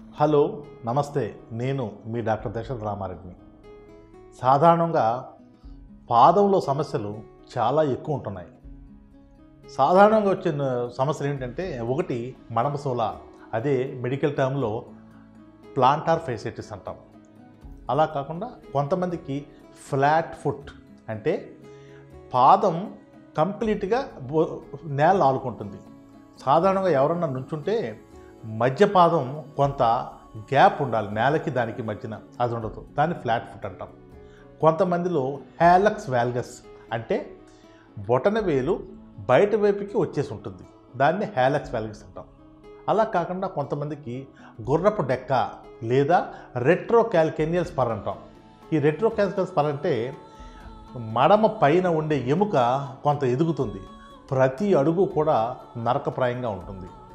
hello నమస్తే నేను మీ doctor Dasharatha రామారెడ్డిని సాధారణంగా పాదంలో సమస్యలు చాలా ఎక్కువ ఉంటున్నాయి సాధారణంగా వచ్చే సమస్యలు ఏంటంటే ఒకటి మడమసోల అదే మెడికల్ టర్మ్లో ప్లాంటార్ ఫేసైటిస్ అంటాం అలా కాకుండా కొంతమందికి ఫ్లాట్ ఫుట్ అంటే పాదం కంప్లీట్గా బో- నేల ఆలుకుంటుంది సాధారణంగా ఎవరన్నా నుంచుంటే మధ్య పాదం కొంత గ్యాప్ ఉండాలి నేలకి దానికి మధ్యన అది ఉండదు దాన్ని ఫ్లాట్ ఫుట్ అంటాం కొంతమందిలో హ్యాలక్స్ వాల్గస్ అంటే బొటన వేలు బయట వైపుకి వచ్చేసి ఉంటుంది దాన్ని హ్యాలక్స్ వాల్గస్ అంటాం అలా కాకుండా కొంతమందికి గుర్రపు డెక్క లేదా రెట్రో క్యాల్కెనియల్ స్పర్ అంటాం ఈ రెట్రో క్యాల్కెనియల్ స్పర్ అంటే మడమ పైన ఉండే ఎముక కొంత ఎదుగుతుంది ప్రతి అడుగు కూడా నరకప్రాయంగా ఉంటుంది